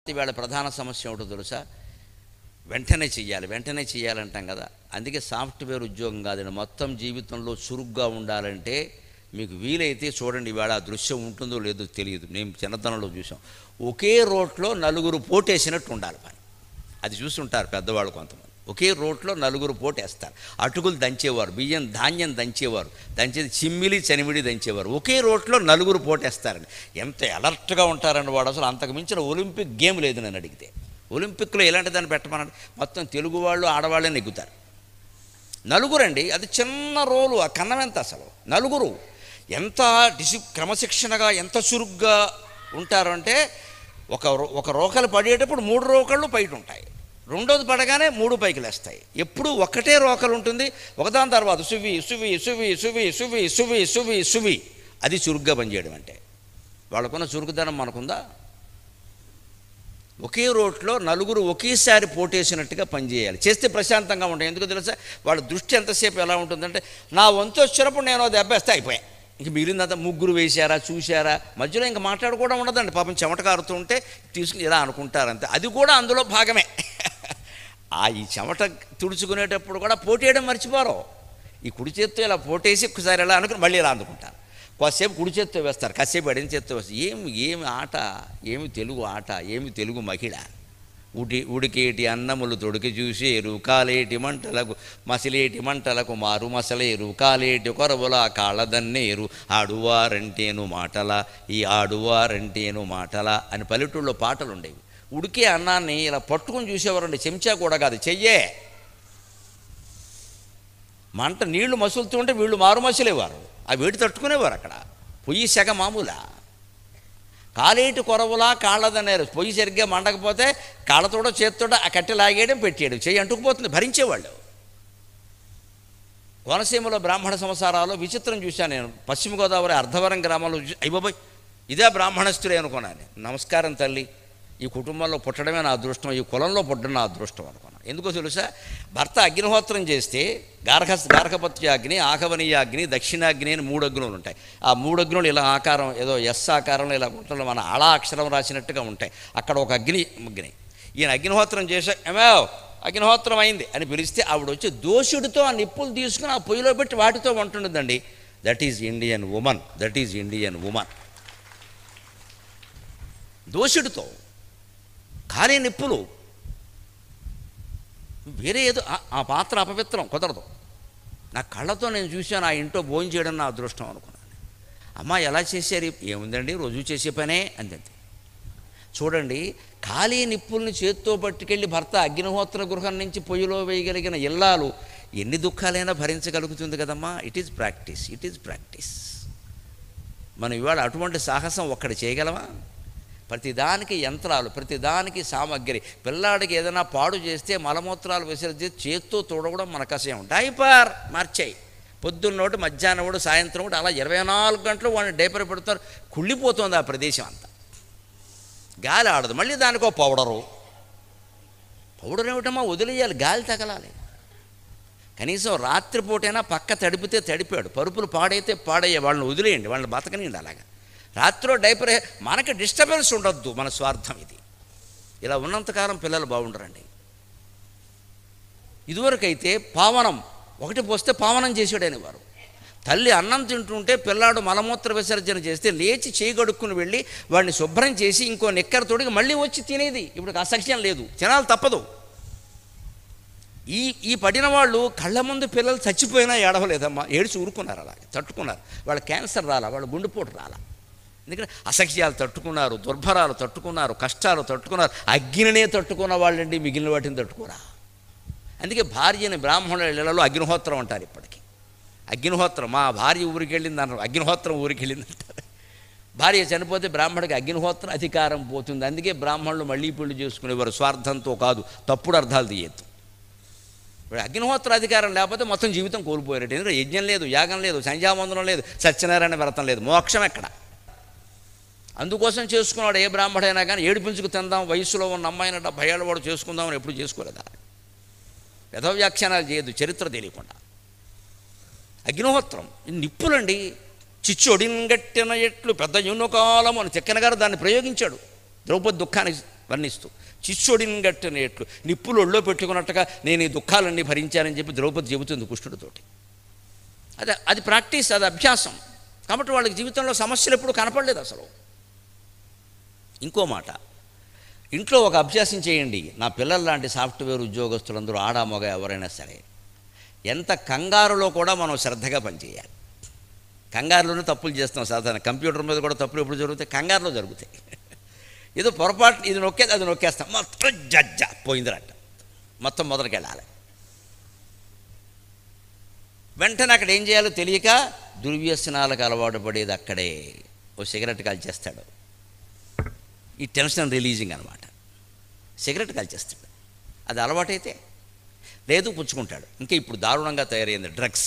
ఇవాళ ప్రధాన సమస్య ఏమిటో తెలుసా వెంటనే చెయ్యాలి వెంటనే చెయ్యాలంటాం కదా అందుకే సాఫ్ట్వేర్ ఉద్యోగం కాదండి మొత్తం జీవితంలో చురుగ్గా ఉండాలంటే మీకు వీలైతే చూడండి ఇవాళ ఆ దృశ్యం ఉంటుందో లేదో తెలియదు మేము చిన్నతనంలో చూసాం ఒకే రోట్లో నలుగురు పోటేసినట్టు ఉండాలి పని అది చూస్తుంటారు పెద్దవాళ్ళు కొంతమంది ఒకే రోట్లో నలుగురు పోటేస్తారు అటుకులు దంచేవారు బియ్యం ధాన్యం దంచేవారు దంచేది చిమ్మిలి చనిమిడి దంచేవారు ఒకే రోట్లో నలుగురు పోటేస్తారండి ఎంత అలర్ట్గా ఉంటారండి వాడు అసలు అంతకు మించిన ఒలింపిక్ గేమ్ లేదు నన్ను అడిగితే ఒలింపిక్లో ఎలాంటి దాన్ని పెట్టమనండి మొత్తం తెలుగు వాళ్ళు ఆడవాళ్ళే నెగ్గుతారు నలుగురండి అది చిన్న రోలు ఆ కన్నం ఎంత అసలు నలుగురు ఎంత డిసి క్రమశిక్షణగా ఎంత చురుగ్గా ఉంటారు అంటే ఒక రో- ఒక రోకలు పడేటప్పుడు మూడు రోకళ్ళు బయట ఉంటాయి రెండోది పడగానే మూడు పైకి లేస్తాయి ఎప్పుడు ఒక్కటే రోకలు ఉంటుంది ఒకదాని తర్వాత సువి సువి సువి సువి సువి సువి సువి సువి అది చురుగ్గా పనిచేయడం అంటే వాళ్ళకున్న చురుకుదనం మనకుందా ఒకే రోట్లో నలుగురు ఒకేసారి పోటేసినట్టుగా పనిచేయాలి చేస్తే ప్రశాంతంగా ఉంటాయి ఎందుకు తెలుసా వాళ్ళ దృష్టి ఎంతసేపు ఎలా ఉంటుందంటే నా వంతు వచ్చినప్పుడు నేను అది దెబ్బేస్తే అయిపోయా ఇంక మిగిలిందంతా ముగ్గురు వేశారా చూశారా మధ్యలో ఇంకా మాట్లాడుకోవడం ఉండదండి పాపం చెమట కారుతూ ఉంటే తీసుకుని ఇలా అనుకుంటారంతే అది కూడా అందులో భాగమే ఆ ఈ చెమట తుడుచుకునేటప్పుడు కూడా పోటేయడం మర్చిపోరు ఈ కుడి చేత్తో ఇలా పోటేసి ఒకసారి ఇలా అనుకుని మళ్ళీ ఇలా అందుకుంటారు కాసేపు కుడి చేత్తో వేస్తారు కాసేపు ఎడమ చేత్తో వేస్తారు ఏమి ఏమి ఆట ఏమి తెలుగు ఆట ఏమి తెలుగు మహిళ ఉడి ఉడికేటి అన్నములు తొడికి చూసేరు కాలేటి మంటలకు మసిలేటి మంటలకు మారు మసలేరు కాలేటి కొరవుల కాళ్ళదన్నేరు ఆడువారంటేను మాటల ఈ ఆడువారంటేను మాటల అని పల్లెటూళ్ళలో పాటలు ఉండేవి ఉడికే అన్నాన్ని ఇలా పట్టుకుని చూసేవారండి చెంచా కూడా కాదు చెయ్యే మంట నీళ్లు మసులుతుంటే వీళ్ళు మారు మసిలేవారు ఆ వేడి తట్టుకునేవారు అక్కడ పొయ్యి సెగ మామూలా కాలేటి కొరవులా కాళ్ళదన్నారు పొయ్యి సరిగ్గా మండకపోతే కాళ్ళతోడో చేతితోడో ఆ కట్టె లాగేయడం పెట్టేయడం చెయ్యి అంటుకుపోతుంది భరించేవాళ్ళు కోనసీమలో బ్రాహ్మణ సంసారాలు విచిత్రం చూశాను నేను పశ్చిమ గోదావరి అర్ధవరం గ్రామంలో చూసి అయ్యబాబోయ్ ఇదే బ్రాహ్మణస్తులే అనుకున్నాను నమస్కారం తల్లి ఈ కుటుంబంలో పుట్టడమే నా అదృష్టం ఈ కులంలో పుట్టడం నా అదృష్టం అనుకున్నాను ఎందుకో తెలుసా భర్త అగ్నిహోత్రం చేస్తే గార్హ గార్హపత్యాగ్ని ఆహవనీయాగ్ని దక్షిణాగ్ని అని మూడు అగ్నులు ఉంటాయి ఆ మూడు అగ్నులు ఇలా ఆకారం ఏదో ఎస్ ఆకారంలో ఇలా ఉంటుంది మన అళా అక్షరం రాసినట్టుగా ఉంటాయి అక్కడ ఒక అగ్ని అగ్ని ఈయన అగ్నిహోత్రం చేసే ఏమో అగ్నిహోత్రం అయింది అని పిలిస్తే ఆవిడ వచ్చి దోషుడితో ఆ నిప్పులు తీసుకుని ఆ పొయ్యిలో పెట్టి వాటితో వంటుండదండి that is Indian woman that is Indian woman దోషుడితో ఖాళీ నిప్పులు వేరే ఏదో ఆ- ఆ పాత్ర అపవిత్రం కుదరదు నా కళ్ళతో నేను చూశాను ఆ ఇంట్లో భోజనం చేయడం నా అదృష్టం అనుకున్నాను అమ్మ ఎలా చేశారు ఏముందండి రోజు చేసే పనే అంతే చూడండి ఖాళీ నిప్పుల్ని చేత్తో పట్టుకెళ్ళి భర్త అగ్నిహోత్ర గృహం నుంచి పొయ్యిలో వేయగలిగిన ఇల్లాలు ఎన్ని దుఃఖాలైనా భరించగలుగుతుంది కదమ్మా it is practice it is practice మనం ఇవాళ అటువంటి సాహసం ఒక్కటి చేయగలమా ప్రతిదానికి యంత్రాలు ప్రతిదానికి సామగ్రి పిల్లాడికి ఏదైనా పాడు చేస్తే మలమూత్రాలు విసర్జించి చేత్తో తోడవడం మనకు అసహ్యం డైపర్ మార్చేయి పొద్దున్నోటి మధ్యాహ్నం ఒకటి సాయంత్రం ఒకటి అలా ఇరవై నాలుగు గంటలు వాడిని డైపర్ పెడతారు కుళ్ళిపోతుంది ఆ ప్రదేశం అంతా గాలి ఆడదు మళ్ళీ దానికో పౌడరు పౌడర్ ఏమిటమ్మా వదిలేయాలి గాలి తగలాలి కనీసం రాత్రిపూటైనా పక్క తడిపితే తడిపాడు పరుపులు పాడైతే పాడయ్యే వాళ్ళని వదిలేయండి వాళ్ళని బతకనియండి అలాగా రాత్రిలో డైపర్ మనకి డిస్టర్బెన్స్ ఉండొద్దు మన స్వార్థం ఇది ఇలా ఉన్నంతకాలం పిల్లలు బాగుండరండి ఇదివరకైతే పావనం ఒకటి పోస్తే పావనం చేసాడనేవారు తల్లి అన్నం తింటుంటే పిల్లాడు మలమూత్ర విసర్జన చేస్తే లేచి చేయగడుక్కుని వెళ్ళి వాడిని శుభ్రం చేసి ఇంకో నిక్కర తోడికి మళ్ళీ వచ్చి తినేది ఇప్పుడు అసఖ్యం లేదు తినాలి తప్పదు ఈ ఈ పడిన వాళ్ళు కళ్ళ ముందు పిల్లలు చచ్చిపోయినా ఏడవలేదమ్మా ఏడ్చి ఊరుకున్నారు అలాగే తట్టుకున్నారు వాళ్ళ క్యాన్సర్ రాలా వాళ్ళ గుండెపోటు రాలా ఎందుకంటే అసఖ్యాలు తట్టుకున్నారు దుర్భరాలు తట్టుకున్నారు కష్టాలు తట్టుకున్నారు అగ్నినే తట్టుకున్న వాళ్ళండి మిగిలిన వాటిని తట్టుకోరా అందుకే భార్యని బ్రాహ్మణుల ఇళ్లలో అగ్నిహోత్రం అంటారు ఇప్పటికి అగ్నిహోత్రం మా భార్య ఊరికి వెళ్ళింది అన్నారు అగ్నిహోత్రం ఊరికి వెళ్ళింది అంటారు భార్య చనిపోతే బ్రాహ్మడికి అగ్నిహోత్ర అధికారం పోతుంది అందుకే బ్రాహ్మణులు మళ్ళీ పెళ్లి చేసుకునేవారు స్వార్థంతో కాదు తప్పుడు అర్థాలు తీయద్దు ఇప్పుడు అగ్నిహోత్ర అధికారం లేకపోతే మొత్తం జీవితం కోల్పోయారట ఎందుకంటే యజ్ఞం లేదు యాగం లేదు సంధ్యావందనం లేదు సత్యనారాయణ వ్రతం లేదు మోక్షం ఎక్కడ అందుకోసం చేసుకున్నాడు ఏ బ్రాహ్మడైనా కానీ ఏడిపించుకు తిందాం వయసులో ఉన్న అమ్మాయిన డెబ్బై ఏళ్ళ వాడు చేసుకుందామని ఎప్పుడు చేసుకోలేదా వ్యాఖ్యానాలు చేయొద్దు చరిత్ర తెలియకుండా అగ్నిహోత్రం ఇది నిప్పులండి చిచ్చొడిన్ గట్టిన ఎట్లు పెద్ద యున్నకాలము అని చెక్కన గారు దాన్ని ప్రయోగించాడు ద్రౌపది దుఃఖానికి వర్ణిస్తూ చిచ్చొడినట్టునేట్లు నిప్పులు ఒళ్ళో పెట్టుకున్నట్టుగా నేను ఈ దుఃఖాలన్నీ భరించానని చెప్పి ద్రౌపది చెబుతుంది కృష్ణుడితోటి అదే అది ప్రాక్టీస్ అది అభ్యాసం కాబట్టి వాళ్ళకి జీవితంలో సమస్యలు ఎప్పుడు కనపడలేదు అసలు ఇంకో మాట ఇంట్లో ఒక అభ్యాసం చేయండి నా పిల్లల లాంటి సాఫ్ట్వేర్ ఉద్యోగస్తులందరూ ఆడ మగ ఎవరైనా సరే ఎంత కంగారులో కూడా మనం శ్రద్ధగా పనిచేయాలి కంగారులోనే తప్పులు చేస్తాం సాధారణ కంప్యూటర్ మీద కూడా తప్పులు ఎప్పుడు జరుగుతాయి కంగారులో జరుగుతాయి ఏదో పొరపాటు ఇది నొక్కేది అది నొక్కేస్తాం మొత్తం జజ్జ పోయిందిరట మొత్తం మొదలుకి వెళ్ళాలి వెంటనే అక్కడ ఏం చేయాలో తెలియక దుర్వ్యసనాలకు అలవాటు పడేది అక్కడే ఓ సిగరెట్ కాల్చేస్తాడు ఈ టెన్షన్ రిలీజింగ్ అనమాట సిగరెట్ కాల్చేస్తాడు అది అలవాటైతే లేదు పుచ్చుకుంటాడు ఇంకా ఇప్పుడు దారుణంగా తయారైంది డ్రగ్స్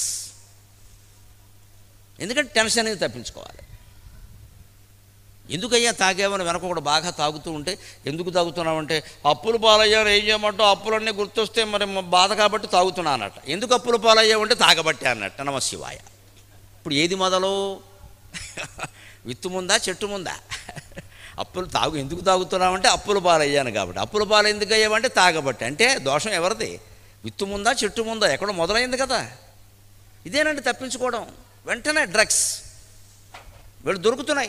ఎందుకంటే టెన్షన్ అనేది తప్పించుకోవాలి ఎందుకయ్యా తాగామని వెనక కూడా బాగా తాగుతూ ఉంటే ఎందుకు తాగుతున్నామంటే అప్పులు పాలయ్యారు ఏం చేయమంటావు అప్పులన్నీ గుర్తొస్తే మరి మా బాధ కాబట్టి తాగుతున్నా అన్నట్ట ఎందుకు అప్పులు పాలయ్యావంటే తాగబట్టే అన్నట్ట నమ శివాయ ఇప్పుడు ఏది మొదలు విత్తు ముందా చెట్టు ముందా అప్పులు తాగు ఎందుకు తాగుతున్నామంటే అప్పులు పాలయ్యాను కాబట్టి అప్పులు పాలు ఎందుకు అయ్యామంటే తాగబట్టి అంటే దోషం ఎవరిది విత్తు ముందా చెట్టు ముందా ఎక్కడో మొదలైంది కదా ఇదేనండి తప్పించుకోవడం వెంటనే డ్రగ్స్ వీళ్ళు దొరుకుతున్నాయి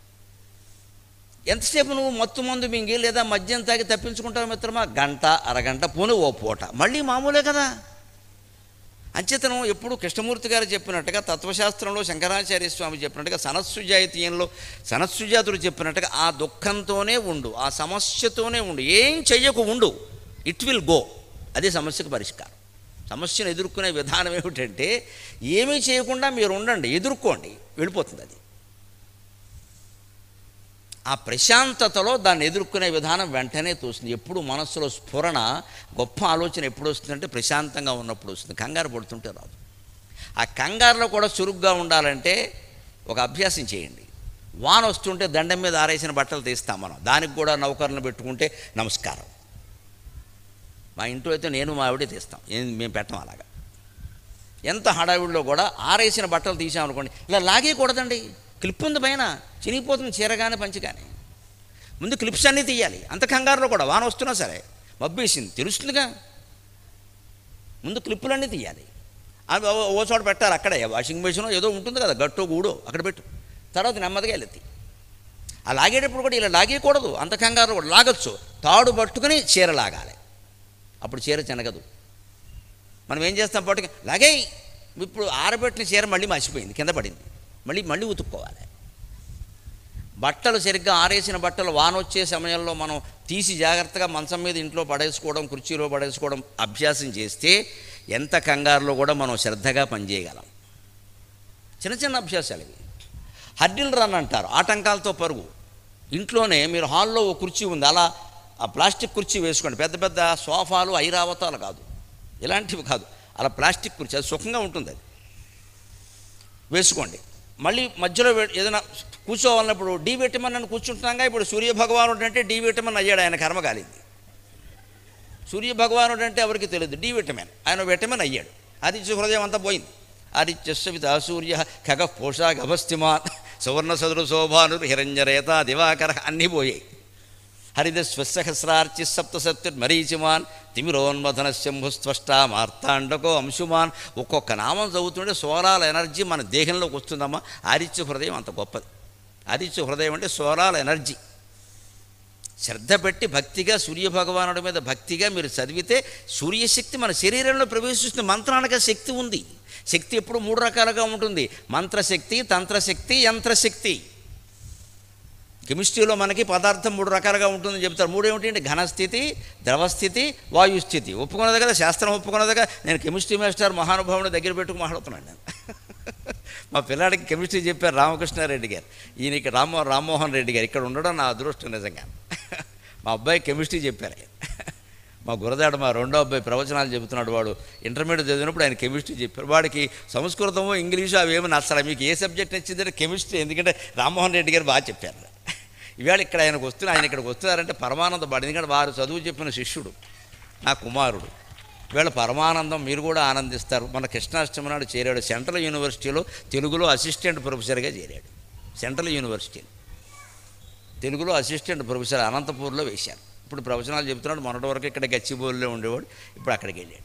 ఎంతసేపు నువ్వు మత్తు మందు మింగి లేదా మద్యం తాగి తప్పించుకుంటావు మిత్రమా గంట అరగంట పోను ఓ పూట మళ్ళీ మామూలే కదా అంచేతనం ఎప్పుడు కృష్ణమూర్తి గారు చెప్పినట్టుగా తత్వశాస్త్రంలో శంకరాచార్య స్వామి చెప్పినట్టుగా సనత్సుజాయితీయంలో సనత్సుజాతుడు చెప్పినట్టుగా ఆ దుఃఖంతోనే ఉండు ఆ సమస్యతోనే ఉండు ఏం చెయ్యకు ఉండు ఇట్ విల్ గో అదే సమస్యకు పరిష్కారం సమస్యను ఎదుర్కొనే విధానం ఏమిటంటే ఏమీ చేయకుండా మీరు ఉండండి ఎదుర్కోండి వెళ్ళిపోతుంది అది ఆ ప్రశాంతతలో దాన్ని ఎదుర్కొనే విధానం వెంటనే తోస్తుంది ఎప్పుడు మనస్సులో స్ఫురణ గొప్ప ఆలోచన ఎప్పుడు వస్తుందంటే ప్రశాంతంగా ఉన్నప్పుడు వస్తుంది కంగారు పడుతుంటే రాదు ఆ కంగారులో కూడా చురుగ్గా ఉండాలంటే ఒక అభ్యాసం చేయండి వాన వస్తుంటే దండం మీద ఆరేసిన బట్టలు తీస్తాం మనం దానికి కూడా నౌకర్లను పెట్టుకుంటే నమస్కారం మా ఇంట్లో అయితే నేను మా ఆవిడే తీస్తాం ఏం మేము పెట్టం అలాగా ఎంత హడావిడిలో కూడా ఆరేసిన బట్టలు తీసామనుకోండి ఇలా లాగేయకూడదండి క్లిప్ ఉంది పైన చినిగిపోతుంది చీరగానే పంచగానే ముందు క్లిప్స్ అన్నీ తీయాలి అంత కంగారులో కూడా వాన వస్తున్నా సరే మబ్బేసింది తెలుస్తుందిగా ముందు క్లిప్పులన్నీ తీయాలి అవి ఓ- ఓ చోట పెట్టాలి అక్కడే వాషింగ్ మెషిన్ ఏదో ఉంటుంది కదా గట్టో గూడో అక్కడ పెట్టు తర్వాత నెమ్మదిగా వెళ్ళెత్తి ఆ లాగేటప్పుడు కూడా ఇలా లాగేయకూడదు అంత కంగారు కూడా లాగొచ్చు తాడు పట్టుకుని చీర లాగాలి అప్పుడు చీర చెనగదు మనం ఏం చేస్తాం పట్టుకు లాగే ఇప్పుడు ఆరబెట్టిన చీర మళ్ళీ మర్చిపోయింది కింద పడింది మళ్ళీ మళ్ళీ ఉతుక్కోవాలి బట్టలు సరిగ్గా ఆరేసిన బట్టలు వాన వచ్చే సమయంలో మనం తీసి జాగ్రత్తగా మంచం మీద ఇంట్లో పడేసుకోవడం కుర్చీలో పడేసుకోవడం అభ్యాసం చేస్తే ఎంత కంగారులో కూడా మనం శ్రద్ధగా పనిచేయగలం చిన్న చిన్న అభ్యాసాలు ఇవి హడ్డిల్ రన్ అంటారు ఆటంకాలతో పరుగు ఇంట్లోనే మీరు హాల్లో ఓ కుర్చీ ఉంది అలా ఆ ప్లాస్టిక్ కుర్చీ వేసుకోండి పెద్ద పెద్ద సోఫాలు ఐరావతాలు కాదు ఇలాంటివి కాదు అలా ప్లాస్టిక్ కుర్చీ అది సుఖంగా ఉంటుంది అది వేసుకోండి మళ్ళీ మధ్యలో వే- ఏదైనా కూర్చోవాలన్నప్పుడు డి విటమిన్ అని కూర్చుంటున్నాగా ఇప్పుడు సూర్య భగవానుడు అంటే డి విటమిన్ అయ్యాడు ఆయన కర్మ కాలింది సూర్య భగవానుడు అంటే ఎవరికి తెలియదు డి విటమిన్ ఆయన విటమిన్ అయ్యాడు ఆదిత్య హృదయం అంతా పోయింది ఆదిత్యస్విత సూర్య ఖగ పోషా గభస్తిమాన్ సువర్ణ సదురు శోభాను హిరంజరేత దివాకర అన్నీ పోయాయి హరిద స్వసహస్రార్చి సప్త సప్తుర్మరీచిమాన్ తిమిరోన్మథన శంభుస్పష్ట మార్తాండకో అంశుమాన్ ఒక్కొక్క నామం చదువుతుంటే స్వరాల ఎనర్జీ మన దేహంలోకి వస్తుందమ్మా ఆదిత్య హృదయం అంత గొప్పది ఆదిత్య హృదయం అంటే స్వరాల ఎనర్జీ శ్రద్ధ పెట్టి భక్తిగా సూర్యభగవానుడి మీద భక్తిగా మీరు చదివితే సూర్యశక్తి మన శరీరంలో ప్రవేశిస్తుంది మంత్రానికి ఆ శక్తి ఉంది శక్తి ఎప్పుడు మూడు రకాలుగా ఉంటుంది మంత్రశక్తి తంత్రశక్తి యంత్రశక్తి కెమిస్ట్రీలో మనకి పదార్థం మూడు రకాలుగా ఉంటుందని చెప్తారు మూడు ఏమిటంటే ఘనస్థితి ద్రవస్థితి వాయుస్థితి ఒప్పుకున్నది కదా శాస్త్రం ఒప్పుకున్నది కదా నేను కెమిస్ట్రీ మాస్టర్ మహానుభావుని దగ్గర పెట్టుకు మాట్లాడుతున్నాను నేను మా పిల్లాడికి కెమిస్ట్రీ చెప్పారు రామకృష్ణారెడ్డి గారు ఈయనకి రామ రామ్మోహన్ రెడ్డి గారు ఇక్కడ ఉండడం నా అదృష్టం నిజంగా మా అబ్బాయి కెమిస్ట్రీ చెప్పారు ఆయన. మా గురదాడ మా రెండో అబ్బాయి ప్రవచనాలు చెబుతున్నాడు వాడు ఇంటర్మీడియట్ చదివినప్పుడు ఆయన కెమిస్ట్రీ చెప్పారు వాడికి సంస్కృతమో ఇంగ్లీషు అవేమి నచ్చలే మీకు ఏ సబ్జెక్ట్ నచ్చిందంటే కెమిస్ట్రీ ఎందుకంటే రామ్మోహన్ రెడ్డి గారు బాగా చెప్పారు ఇవాళ ఇక్కడ ఆయనకు వస్తున్నారు ఆయన ఇక్కడికి వస్తున్నారంటే పరమానంద పాడు ఎందుకంటే వారు చదువు చెప్పిన శిష్యుడు నా కుమారుడు వీళ్ళ పరమానందం మీరు కూడా ఆనందిస్తారు మన కృష్ణాష్టమి నాడు చేరాడు సెంట్రల్ యూనివర్సిటీలో తెలుగులో అసిస్టెంట్ ప్రొఫెసర్గా చేరాడు సెంట్రల్ యూనివర్సిటీలో తెలుగులో అసిస్టెంట్ ప్రొఫెసర్ అనంతపూర్లో వేశారు ఇప్పుడు ప్రవచనాలు చెబుతున్నాడు మొన్నటి వరకు ఇక్కడ గచ్చిబౌలిలో ఉండేవాడు ఇప్పుడు అక్కడికి వెళ్ళాడు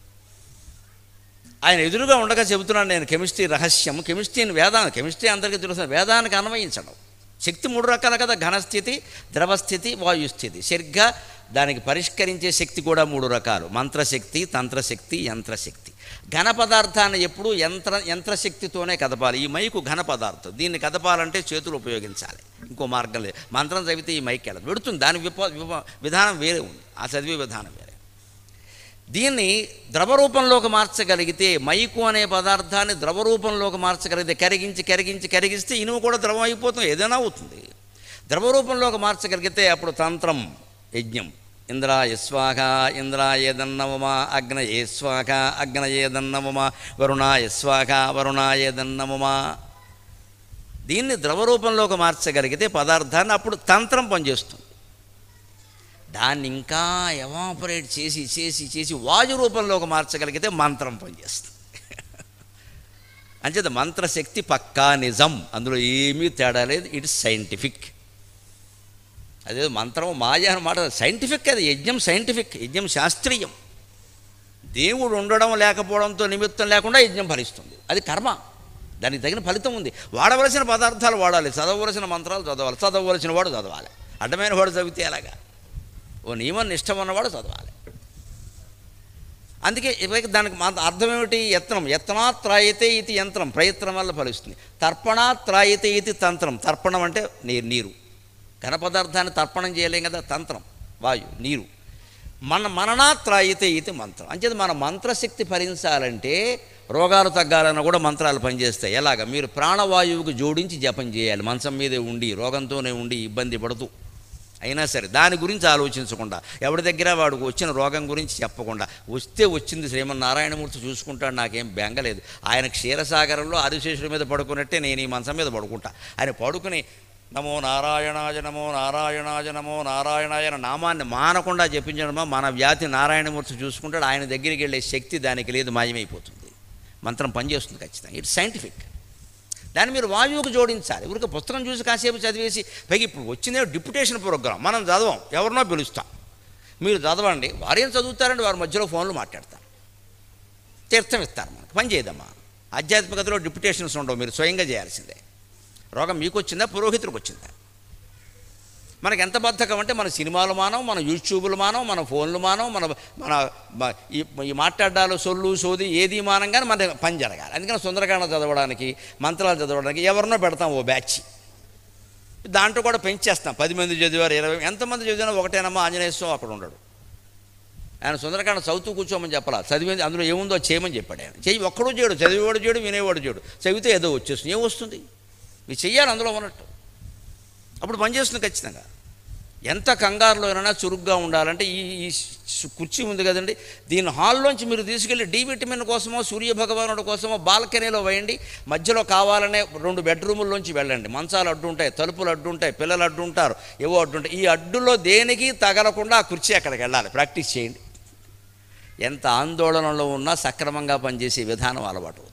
ఆయన ఎదురుగా ఉండగా చెబుతున్నాను నేను కెమిస్ట్రీ రహస్యం కెమిస్ట్రీని వేదాన్ని కెమిస్ట్రీ అందరికీ తెలుసు వేదానికి అన్వయించడం శక్తి మూడు రకాల కదా ఘనస్థితి ద్రవస్థితి వాయుస్థితి సరిగ్గా దానికి పరిష్కరించే శక్తి కూడా మూడు రకాలు మంత్రశక్తి తంత్రశక్తి యంత్రశక్తి ఘన పదార్థాన్ని ఎప్పుడూ యంత్ర యంత్రశక్తితోనే కదపాలి ఈ మైకు ఘన పదార్థం దీన్ని కదపాలంటే చేతులు ఉపయోగించాలి ఇంకో మార్గం లేదు మంత్రం చదివితే ఈ మైక్ వెళ్ళదు పెడుతుంది దాని విప విప- విధానం వేరే ఉంది ఆ చదివే విధానం వేరే దీన్ని ద్రవరూపంలోకి మార్చగలిగితే మైకు అనే పదార్థాన్ని ద్రవరూపంలోకి మార్చగలిగితే కరిగించి కరిగించి కరిగిస్తే ఇనుము కూడా ద్రవం అయిపోతుంది ఏదైనా అవుతుంది ద్రవరూపంలోకి మార్చగలిగితే అప్పుడు తంత్రం యజ్ఞం ఇంద్రాయ స్వాహ ఇంద్రాయేదన్నమమా అగ్నయే స్వాహ అగ్నయేదన్నమమా వరుణాయ స్వాహ వరుణాయేదన్నమమా దీన్ని ద్రవరూపంలోకి మార్చగలిగితే పదార్థాన్ని అప్పుడు తంత్రం పనిచేస్తుంది దాన్ని ఇంకా ఎవాపరేట్ చేసి చేసి చేసి వాయు రూపంలోకి మార్చగలిగితే మంత్రం పనిచేస్తుంది అంచేత మంత్రశక్తి పక్కా నిజం అందులో ఏమీ తేడా లేదు ఇట్స్ సైంటిఫిక్ అదే మంత్రం మాయ అన్నమాట సైంటిఫిక్ అది యజ్ఞం సైంటిఫిక్ యజ్ఞం శాస్త్రీయం దేవుడు ఉండడం లేకపోవడంతో నిమిత్తం లేకుండా యజ్ఞం ఫలిస్తుంది అది కర్మ దానికి తగిన ఫలితం ఉంది వాడవలసిన పదార్థాలు వాడాలి చదవవలసిన మంత్రాలు చదవాలి చదవవలసిన వాడు చదవాలి అడ్డమైన వాడు చదివితే ఎలాగా ఓ నియమం నిష్టం ఉన్నవాడు చదవాలి అందుకే ఇక దానికి మా అర్థం ఏమిటి యత్నం యత్నాత్రాయతే ఇది యంత్రం ప్రయత్నం వల్ల ఫలిస్తుంది తర్పణాత్రాయతే ఇది తంత్రం తర్పణం అంటే నీరు నీరు ఘన పదార్థాన్ని తర్పణం చేయలేం కదా తంత్రం వాయు నీరు మన మననాత్రాయితే ఇది మంత్రం అంచేది మన మంత్రశక్తి భరించాలంటే రోగాలు తగ్గాలన్నా కూడా మంత్రాలు పనిచేస్తాయి ఎలాగ మీరు ప్రాణవాయువుకు జోడించి జపం చేయాలి మంచం మీదే ఉండి రోగంతోనే ఉండి ఇబ్బంది పడుతూ అయినా సరే దాని గురించి ఆలోచించకుండా ఎవరి దగ్గర వాడికి వచ్చిన రోగం గురించి చెప్పకుండా వస్తే వచ్చింది శ్రీమన్నారాయణమూర్తి చూసుకుంటాడు నాకేం బెంగలేదు ఆయన క్షీరసాగరంలో ఆదిశేషుడి మీద పడుకున్నట్టే నేను ఈ మంచం మీద పడుకుంటా ఆయన పడుకుని నమో నారాయణాయ నమో నారాయణాయ నమో నారాయణాయ అనే నామాన్ని మానకుండా జపించడమో మన వ్యాధి నారాయణమూర్తి చూసుకుంటాడు ఆయన దగ్గరికి వెళ్ళే శక్తి దానికి లేదు మాయమైపోతుంది మంత్రం పనిచేస్తుంది ఖచ్చితంగా ఇట్స్ సైంటిఫిక్ దాన్ని మీరు వాయువుకు జోడించాలి ఊరికి పుస్తకం చూసి కాసేపు చదివేసి పైకి ఇప్పుడు వచ్చిందే డిప్యుటేషన్ ప్రోగ్రామ్ మనం చదవం ఎవరినో పిలుస్తాం మీరు చదవండి వారేం చదువుతారండి వారి మధ్యలో ఫోన్లు మాట్లాడతారు తీర్థం ఇస్తారు మనకు పని చేయదమ్మా ఆధ్యాత్మికతలో డిప్యుటేషన్స్ ఉండవు మీరు స్వయంగా చేయాల్సిందే రోగం మీకు వచ్చిందా పురోహితుడికి వచ్చిందా మనకి ఎంత బద్ధకం అంటే మన సినిమాలు మానం మన యూట్యూబ్లు మానం మన ఫోన్లు మానం మన మన మ- ఈ ఈ మాట్లాడాలు సొల్లు సోది ఏది మానం కానీ మన పని జరగాలి అందుకని సుందరకాండ చదవడానికి మంత్రాలు చదవడానికి ఎవరినో పెడతాం ఓ బ్యాచ్ దాంట్లో కూడా పెంచేస్తాం పది మంది చదివారు ఇరవై ఎంతమంది చదివినా ఒకటేనమ్మా ఆంజనేయ స్వామి అక్కడ ఉండడు ఆయన సుందరకాండ చదువుతూ కూర్చోమని చెప్పాలా చదివి అందులో ఏముందో చేయమని చెప్పాడు ఆయన చెయ్యి ఒక్కడు చేయడు చదివేవాడు చేయడు వినేవాడు చేయడు చదివితే ఏదో వచ్చేస్తుంది ఏం వస్తుంది ఇవి చెయ్యాలి అందులో ఉన్నట్టు అప్పుడు పనిచేస్తుంది ఖచ్చితంగా ఎంత కంగారులో అయినా చురుగ్గా ఉండాలంటే ఈ ఈ సు- కుర్చీ ఉంది కదండి దీని హాల్లోంచి మీరు తీసుకెళ్ళి డి విటమిన్ కోసమో సూర్య భగవానుడి కోసమో బాల్కనీలో వేయండి మధ్యలో కావాలనే రెండు బెడ్రూముల్లోంచి వెళ్ళండి మంచాలు అడ్డు ఉంటాయి తలుపులు అడ్డు ఉంటాయి పిల్లలు అడ్డు ఉంటారు ఏవో అడ్డు ఉంటాయి ఈ అడ్డులో దేనికి తగలకుండా ఆ కుర్చీ అక్కడికి వెళ్ళాలి ప్రాక్టీస్ చేయండి ఎంత ఆందోళనలో ఉన్నా సక్రమంగా పనిచేసే విధానం అలవాటు